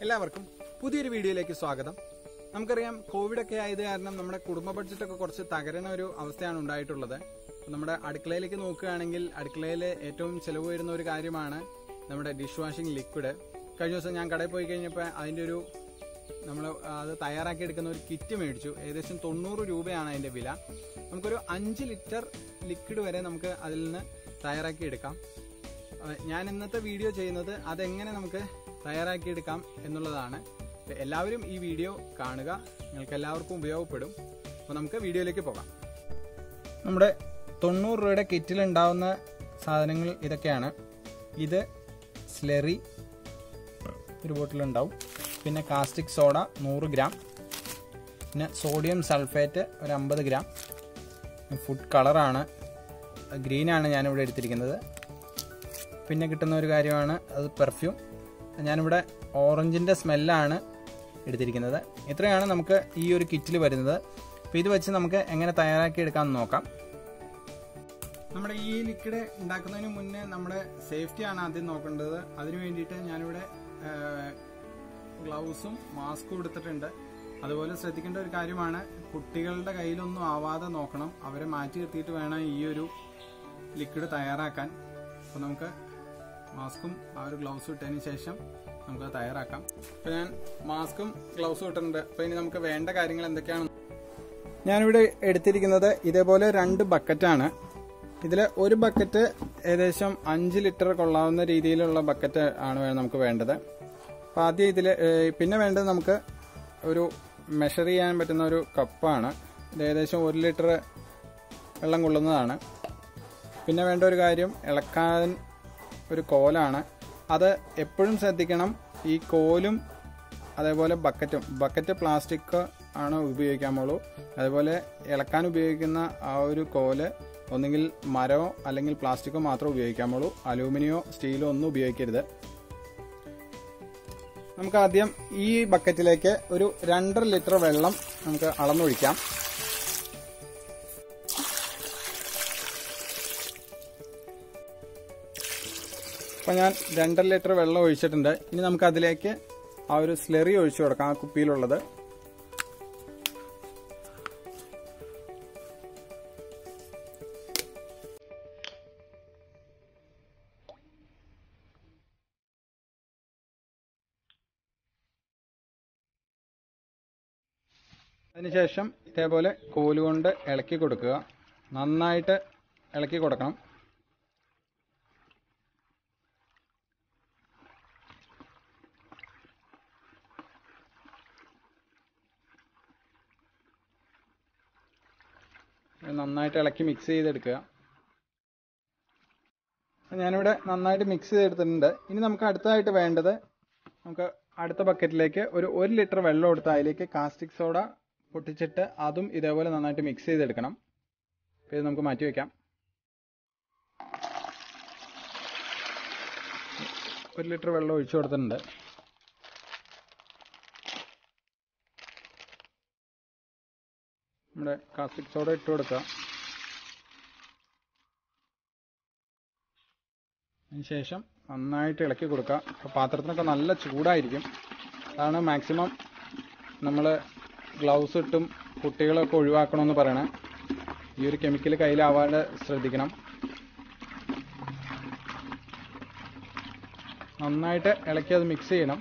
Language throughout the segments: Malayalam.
എല്ലാവർക്കും പുതിയൊരു വീഡിയോയിലേക്ക് സ്വാഗതം നമുക്കറിയാം കോവിഡ് ഒക്കെ ആയത് കാരണം നമ്മുടെ കുടുംബ ബഡ്ജറ്റൊക്കെ കുറച്ച് തകരുന്ന ഒരു അവസ്ഥയാണ് ഉണ്ടായിട്ടുള്ളത് നമ്മുടെ അടുക്കളയിലേക്ക് നോക്കുകയാണെങ്കിൽ അടുക്കളയിൽ ഏറ്റവും ചിലവ് വരുന്ന ഒരു കാര്യമാണ് നമ്മുടെ ഡിഷ് വാഷിംഗ് ലിക്വിഡ് കഴിഞ്ഞ ദിവസം ഞാൻ കടയിൽ പോയി കഴിഞ്ഞപ്പോൾ അതിൻ്റെ ഒരു നമ്മൾ അത് തയ്യാറാക്കി എടുക്കുന്ന ഒരു കിറ്റ് മേടിച്ചു ഏകദേശം തൊണ്ണൂറ് രൂപയാണ് അതിൻ്റെ വില നമുക്കൊരു അഞ്ച് ലിറ്റർ ലിക്വിഡ് വരെ നമുക്ക് അതിൽ നിന്ന് തയ്യാറാക്കി എടുക്കാം അഹ് ഞാൻ ഇന്നത്തെ വീഡിയോ ചെയ്യുന്നത് അതെങ്ങനെ നമുക്ക് തയ്യാറാക്കിയെടുക്കാം എന്നുള്ളതാണ് അപ്പൊ എല്ലാവരും ഈ വീഡിയോ കാണുക നിങ്ങൾക്ക് എല്ലാവർക്കും ഉപയോഗപ്പെടും അപ്പോൾ നമുക്ക് വീഡിയോയിലേക്ക് പോകാം നമ്മുടെ തൊണ്ണൂറ് രൂപയുടെ കിറ്റിൽ ഉണ്ടാവുന്ന സാധനങ്ങൾ ഇതൊക്കെയാണ് ഇത് സ്ലെറി ഒരു ബോട്ടിലുണ്ടാവും പിന്നെ കാസ്റ്റിക് സോഡ നൂറ് ഗ്രാം പിന്നെ സോഡിയം സൾഫേറ്റ് ഒരു അമ്പത് ഗ്രാം ഫുഡ് കളറാണ് ഗ്രീനാണ് ഞാനിവിടെ എടുത്തിരിക്കുന്നത് പിന്നെ കിട്ടുന്ന ഒരു കാര്യമാണ് അത് പെർഫ്യൂം ഞാനിവിടെ ഓറഞ്ചിൻ്റെ സ്മെല്ലാണ് എടുത്തിരിക്കുന്നത് ഇത്രയാണ് നമുക്ക് ഈ ഒരു കിറ്റിൽ വരുന്നത് അപ്പോൾ ഇത് വെച്ച് നമുക്ക് എങ്ങനെ തയ്യാറാക്കി എടുക്കാമെന്ന് നോക്കാം നമ്മുടെ ഈ ലിക്വിഡ് ഉണ്ടാക്കുന്നതിന് മുന്നേ നമ്മുടെ സേഫ്റ്റിയാണ് ആദ്യം നോക്കേണ്ടത് അതിനു വേണ്ടിയിട്ട് ഞാനിവിടെ ഗ്ലൗസും മാസ്കും എടുത്തിട്ടുണ്ട് അതുപോലെ ശ്രദ്ധിക്കേണ്ട ഒരു കാര്യമാണ് കുട്ടികളുടെ കയ്യിലൊന്നും ആവാതെ നോക്കണം അവരെ മാറ്റി നിർത്തിയിട്ട് വേണം ഈ ഒരു ലിക്വിഡ് തയ്യാറാക്കാൻ അപ്പോൾ നമുക്ക് മാസ്കും ആ ഒരു ഗ്ലൗസും ഇട്ടതിന് ശേഷം നമുക്ക് തയ്യാറാക്കാം അപ്പോൾ ഞാൻ മാസ്കും ഗ്ലൗസും ഇട്ടിട്ടുണ്ട് അപ്പോൾ ഇനി നമുക്ക് വേണ്ട കാര്യങ്ങൾ എന്തൊക്കെയാണ് ഞാനിവിടെ എടുത്തിരിക്കുന്നത് ഇതേപോലെ രണ്ട് ബക്കറ്റാണ് ഇതിൽ ഒരു ബക്കറ്റ് ഏകദേശം അഞ്ച് ലിറ്റർ കൊള്ളാവുന്ന രീതിയിലുള്ള ബക്കറ്റ് ആണ് വേ- നമുക്ക് വേണ്ടത് അപ്പോൾ ആദ്യം ഇതിൽ പിന്നെ വേണ്ടത് നമുക്ക് ഒരു മെഷർ ചെയ്യാൻ പറ്റുന്ന ഒരു കപ്പാണ് ഇത് ഏകദേശം ഒരു ലിറ്റർ വെള്ളം കൊള്ളുന്നതാണ് പിന്നെ വേണ്ട ഒരു കാര്യം ഇളക്കാൻ ഒരു കോലാണ് അത് എപ്പോഴും ശ്രദ്ധിക്കണം ഈ കോലും അതേപോലെ ബക്കറ്റും ബക്കറ്റ് പ്ലാസ്റ്റിക് ആണ് ഉപയോഗിക്കാമുള്ളൂ അതേപോലെ ഇളക്കാൻ ഉപയോഗിക്കുന്ന ആ ഒരു കോല് ഒന്നുകിൽ മരമോ അല്ലെങ്കിൽ പ്ലാസ്റ്റിക്കോ മാത്രമേ ഉപയോഗിക്കാമുള്ളൂ അലൂമിനിയോ സ്റ്റീലോ ഒന്നും ഉപയോഗിക്കരുത് നമുക്ക് ആദ്യം ഈ ബക്കറ്റിലേക്ക് ഒരു രണ്ടര ലിറ്റർ വെള്ളം നമുക്ക് അളന്നൊഴിക്കാം അപ്പം ഞാൻ രണ്ടര ലിറ്റർ വെള്ളം ഒഴിച്ചിട്ടുണ്ട് ഇനി നമുക്ക് അതിലേക്ക് ആ ഒരു സ്ലെറി ഒഴിച്ചു കൊടുക്കാം ആ കുപ്പിയിലുള്ളത് അതിനുശേഷം ഇതേപോലെ കോലുകൊണ്ട് ഇളക്കി കൊടുക്കുക നന്നായിട്ട് ഇളക്കി കൊടുക്കണം ഇത് നന്നായിട്ട് ഇളക്കി മിക്സ് ചെയ്തെടുക്കുക അപ്പോൾ ഞാനിവിടെ നന്നായിട്ട് മിക്സ് ചെയ്തെടുത്തിട്ടുണ്ട് ഇനി നമുക്ക് അടുത്തതായിട്ട് വേണ്ടത് നമുക്ക് അടുത്ത ബക്കറ്റിലേക്ക് ഒരു ഒരു ലിറ്റർ വെള്ളം എടുത്ത് അതിലേക്ക് കാസ്റ്റിക് സോഡ പൊട്ടിച്ചിട്ട് അതും ഇതേപോലെ നന്നായിട്ട് മിക്സ് ചെയ്തെടുക്കണം അപ്പോൾ ഇത് നമുക്ക് മാറ്റി വയ്ക്കാം ഒരു ലിറ്റർ വെള്ളം ഒഴിച്ചു കൊടുത്തിട്ടുണ്ട് നമ്മുടെ കാസ്റ്റിക് സോഡ ഇട്ട് കൊടുക്കുക അതിനുശേഷം നന്നായിട്ട് ഇളക്കി കൊടുക്കുക അപ്പോൾ പാത്രത്തിനൊക്കെ നല്ല ചൂടായിരിക്കും അതാണ് മാക്സിമം നമ്മൾ ഗ്ലൗസ് ഇട്ടും കുട്ടികളൊക്കെ ഒഴിവാക്കണമെന്ന് പറയണേ ഈ ഒരു കെമിക്കൽ കയ്യിലാവാതെ ശ്രദ്ധിക്കണം നന്നായിട്ട് ഇളക്കി അത് മിക്സ് ചെയ്യണം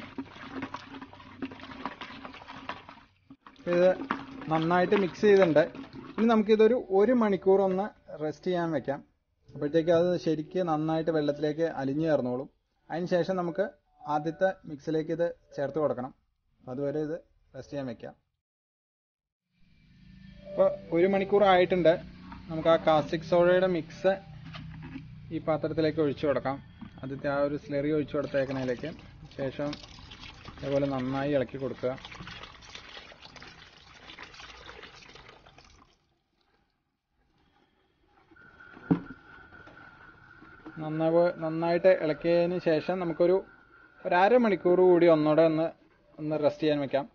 ഇത് നന്നായിട്ട് മിക്സ് ചെയ്തിട്ടുണ്ട് ഇനി നമുക്കിതൊരു ഒരു മണിക്കൂർ ഒന്ന് റെസ്റ്റ് ചെയ്യാൻ വെക്കാം അപ്പോഴത്തേക്ക് അത് ശരിക്ക് നന്നായിട്ട് വെള്ളത്തിലേക്ക് അലിഞ്ഞു ചേർന്നോളും അതിന് ശേഷം നമുക്ക് ആദ്യത്തെ മിക്സിലേക്ക് ഇത് ചേർത്ത് കൊടുക്കണം അതുവരെ ഇത് റെസ്റ്റ് ചെയ്യാൻ വെക്കാം ഇപ്പോൾ ഒരു മണിക്കൂർ ആയിട്ടുണ്ട് നമുക്ക് ആ കാസ്റ്റിക് സോഡയുടെ മിക്സ് ഈ പാത്രത്തിലേക്ക് ഒഴിച്ചു കൊടുക്കാം ആദ്യത്തെ ആ ഒരു സ്ലെറി ഒഴിച്ചു കൊടുത്തേക്കുന്നതിലേക്ക് ശേഷം അതേപോലെ നന്നായി ഇളക്കി കൊടുക്കുക നന്നാവ് നന്നായിട്ട് ഇളക്കിയതിന് ശേഷം നമുക്കൊരു ഒരു അര മണിക്കൂർ കൂടി ഒന്നുകൂടെ ഒന്ന് ഒന്ന് റെസ്റ്റ് ചെയ്യാൻ വെക്കാം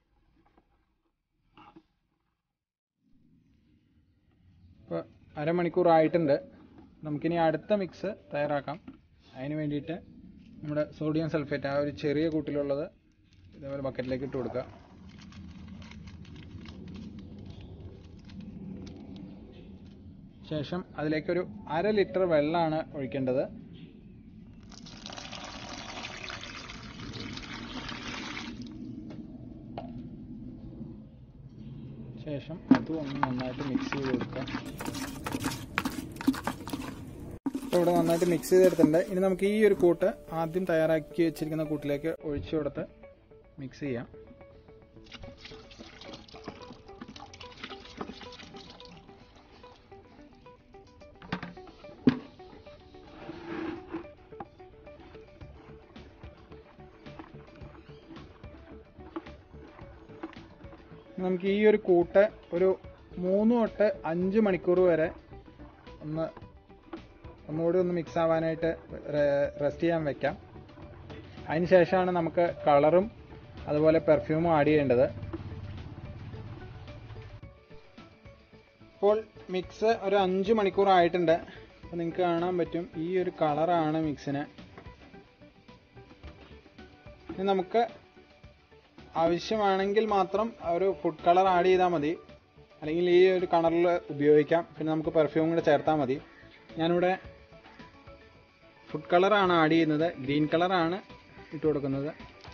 ഇപ്പോൾ അരമണിക്കൂർ ആയിട്ടുണ്ട് നമുക്കിനി അടുത്ത മിക്സ് തയ്യാറാക്കാം അതിന് വേണ്ടിയിട്ട് നമ്മുടെ സോഡിയം സൾഫേറ്റ് ആ ഒരു ചെറിയ കൂട്ടിലുള്ളത് ഇതേപോലെ ബക്കറ്റിലേക്ക് ഇട്ട് കൊടുക്കുക ശേഷം അതിലേക്കൊരു അര ലിറ്റർ വെള്ളമാണ് ഒഴിക്കേണ്ടത് ശേഷം അതും ഒന്ന് നന്നായിട്ട് മിക്സ് ചെയ്ത് കൊടുക്കുക ഇപ്പോൾ ഇവിടെ നന്നായിട്ട് മിക്സ് ചെയ്തെടുത്തിട്ടുണ്ട് ഇനി നമുക്ക് ഈ ഒരു കൂട്ട് ആദ്യം തയ്യാറാക്കി വെച്ചിരിക്കുന്ന കൂട്ടിലേക്ക് ഒഴിച്ചു കൊടുത്ത് മിക്സ് ചെയ്യാം നമുക്ക് ഈ ഒരു കൂട്ട് ഒരു മൂന്ന് തൊട്ട് അഞ്ച് മണിക്കൂർ വരെ ഒന്ന് ഒന്നുകൂടി ഒന്ന് മിക്സ് ആവാനായിട്ട് റെസ്റ്റ് ചെയ്യാൻ വെക്കാം അതിന് ശേഷമാണ് നമുക്ക് കളറും അതുപോലെ പെർഫ്യൂമും ആഡ് ചെയ്യേണ്ടത് ഇപ്പോൾ മിക്സ് ഒരു അഞ്ച് മണിക്കൂർ ആയിട്ടുണ്ട് അപ്പോൾ നിങ്ങൾക്ക് കാണാൻ പറ്റും ഈ ഒരു കളറാണ് മിക്സിന് ഇനി നമുക്ക് ആവശ്യമാണെങ്കിൽ മാത്രം ഒരു ഫുഡ് കളർ ആഡ് ചെയ്താൽ മതി അല്ലെങ്കിൽ ഈ ഒരു കളറിൽ ഉപയോഗിക്കാം പിന്നെ നമുക്ക് പെർഫ്യൂം കൂടെ ചേർത്താൽ മതി ഞാനിവിടെ ഫുഡ് കളറാണ് ആഡ് ചെയ്യുന്നത് ഗ്രീൻ കളറാണ് ഇട്ട് കൊടുക്കുന്നത്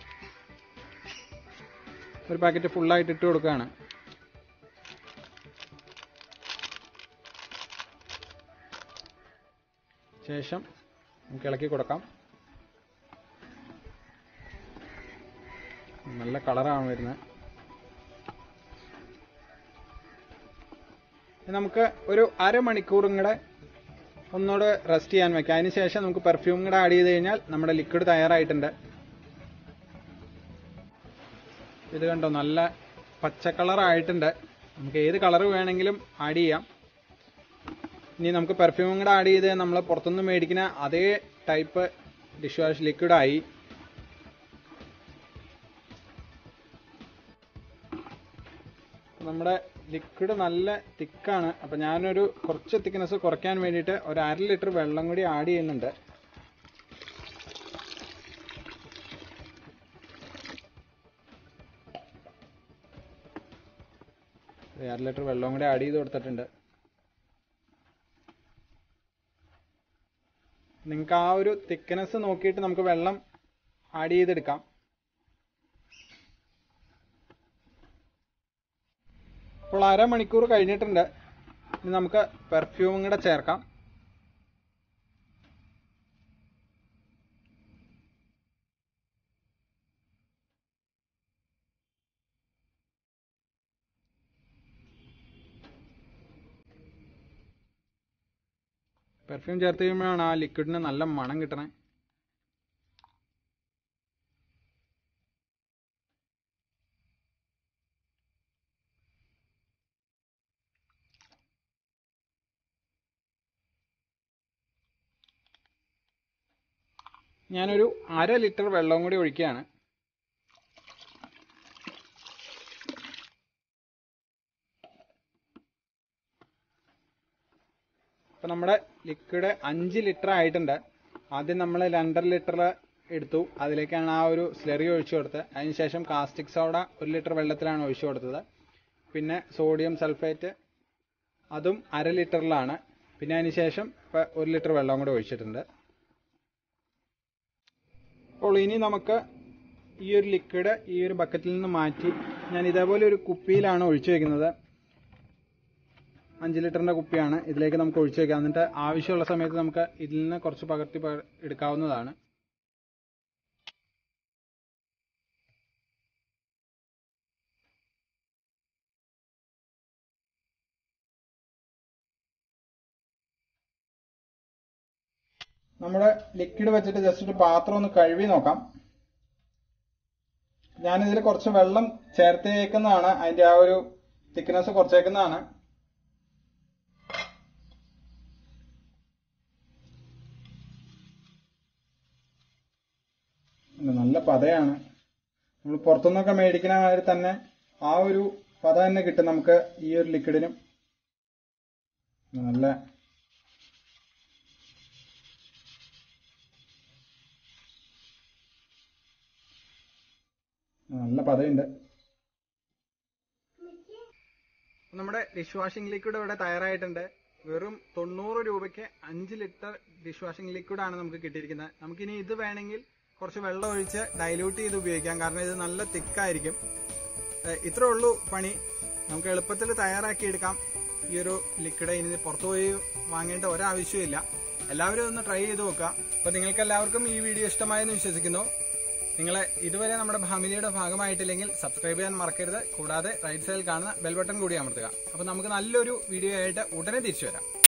ഒരു പാക്കറ്റ് ഫുള്ളായിട്ട് ഇട്ട് കൊടുക്കുകയാണ് ശേഷം നമുക്ക് ഇളക്കി കൊടുക്കാം നല്ല കളറാണ് വരുന്നത് നമുക്ക് ഒരു അരമണിക്കൂറും കൂടെ ഒന്നുകൂടെ റെസ്റ്റ് ചെയ്യാൻ വെക്കാം അതിന് ശേഷം നമുക്ക് പെർഫ്യൂം കൂടെ ആഡ് ചെയ്ത് കഴിഞ്ഞാൽ നമ്മുടെ ലിക്വിഡ് തയ്യാറായിട്ടുണ്ട് ഇത് കണ്ടോ നല്ല പച്ച കളർ ആയിട്ടുണ്ട് നമുക്ക് ഏത് കളർ വേണമെങ്കിലും ആഡ് ചെയ്യാം ഇനി നമുക്ക് പെർഫ്യൂം കൂടെ ആഡ് ചെയ്ത് നമ്മൾ പുറത്തുനിന്ന് മേടിക്കുന്ന അതേ ടൈപ്പ് ഡിഷ് വാഷ് ലിക്വിഡായി നമ്മുടെ ലിക്വിഡ് നല്ല തിക്കാണ് അപ്പം ഞാനൊരു കുറച്ച് തിക്നെസ് കുറയ്ക്കാൻ വേണ്ടിയിട്ട് ഒരു അര ലിറ്റർ വെള്ളം കൂടി ആഡ് ചെയ്യുന്നുണ്ട് ഒരു അര ലിറ്റർ വെള്ളം കൂടി ആഡ് ചെയ്ത് കൊടുത്തിട്ടുണ്ട് നിങ്ങൾക്ക് ആ ഒരു തിക്നെസ് നോക്കിയിട്ട് നമുക്ക് വെള്ളം ആഡ് ചെയ്തെടുക്കാം ഇപ്പോൾ അരമണിക്കൂർ കഴിഞ്ഞിട്ടുണ്ട് ഇനി നമുക്ക് പെർഫ്യൂമും കൂടെ ചേർക്കാം പെർഫ്യൂം ചേർത്ത് കഴിയുമ്പോഴാണ് ആ ലിക്വിഡിന് നല്ല മണം കിട്ടണേ ഞാനൊരു അര ലിറ്റർ വെള്ളം കൂടി ഒഴിക്കുകയാണ് ഇപ്പൊ നമ്മുടെ ലിക്വിഡ് അഞ്ച് ലിറ്റർ ആയിട്ടുണ്ട് ആദ്യം നമ്മൾ രണ്ടര ലിറ്റർ എടുത്തു അതിലേക്കാണ് ആ ഒരു സ്ലെറി ഒഴിച്ചു കൊടുത്തത് അതിനുശേഷം കാസ്റ്റിക് സോഡ ഒരു ലിറ്റർ വെള്ളത്തിലാണ് ഒഴിച്ചു കൊടുത്തത് പിന്നെ സോഡിയം സൾഫേറ്റ് അതും അര ലിറ്ററിലാണ് പിന്നെ അതിനുശേഷം ഇപ്പൊ ഒരു ലിറ്റർ വെള്ളം കൂടെ ഒഴിച്ചിട്ടുണ്ട് അപ്പോൾ ഇനി നമുക്ക് ഈ ഒരു ലിക്വിഡ് ഈ ഒരു ബക്കറ്റിൽ നിന്ന് മാറ്റി ഞാൻ ഇതേപോലെ ഒരു കുപ്പിയിലാണ് ഒഴിച്ചു വെക്കുന്നത് അഞ്ച് ലിറ്ററിന്റെ കുപ്പിയാണ് ഇതിലേക്ക് നമുക്ക് ഒഴിച്ചു വെക്കാം എന്നിട്ട് ആവശ്യമുള്ള സമയത്ത് നമുക്ക് ഇതിൽ നിന്ന് കുറച്ച് പകർത്തി പക- എടുക്കാവുന്നതാണ് നമ്മുടെ ലിക്വിഡ് വെച്ചിട്ട് ജസ്റ്റ് ഒരു പാത്രം ഒന്ന് കഴുകി നോക്കാം ഞാനിതിൽ കുറച്ച് വെള്ളം ചേർത്തേക്കുന്നതാണ് അതിന്റെ ആ ഒരു തിക്നെസ് കുറച്ചേക്കുന്നതാണ് ഇത് നല്ല പതയാണ് നമ്മൾ പുറത്തുനിന്നൊക്കെ മേടിക്കുന്ന മാതിരി തന്നെ ആ ഒരു പത തന്നെ കിട്ടും നമുക്ക് ഈ ഒരു ലിക്വിഡിനും നല്ല നല്ല പതയുണ്ട് നമ്മുടെ ഡിഷ് വാഷിംഗ് ലിക്വിഡ് ഇവിടെ തയ്യാറായിട്ടുണ്ട് വെറും തൊണ്ണൂറ് രൂപയ്ക്ക് അഞ്ച് ലിറ്റർ ഡിഷ് വാഷിംഗ് ലിക്വിഡ് ആണ് നമുക്ക് കിട്ടിയിരിക്കുന്നത് നമുക്കിനി ഇത് വേണമെങ്കിൽ കുറച്ച് വെള്ളം ഒഴിച്ച് ഡൈല്യൂട്ട് ചെയ്ത് ഉപയോഗിക്കാം കാരണം ഇത് നല്ല തിക്കായിരിക്കും ഇത്രേ ഉള്ളൂ പണി നമുക്ക് എളുപ്പത്തിൽ തയ്യാറാക്കി എടുക്കാം ഈ ഒരു ലിക്വിഡ് ഇനി പുറത്തു പോയി വാങ്ങേണ്ട ഒരാവശ്യമില്ല എല്ലാവരും ഒന്ന് ട്രൈ ചെയ്ത് നോക്കുക അപ്പൊ നിങ്ങൾക്ക് എല്ലാവർക്കും ഈ വീഡിയോ ഇഷ്ടമായെന്ന് വിശ്വസിക്കുന്നു നിങ്ങളെ ഇതുവരെ നമ്മുടെ ഫാമിലിയുടെ ഭാഗമായിട്ടില്ലെങ്കിൽ സബ്സ്ക്രൈബ് ചെയ്യാൻ മറക്കരുത് കൂടാതെ റൈറ്റ് സൈഡിൽ കാണുന്ന ബെൽ ബട്ടൺ കൂടി അമർത്തുക അപ്പൊ നമുക്ക് നല്ലൊരു വീഡിയോ ആയിട്ട് ഉടനെ തിരിച്ചു വരാം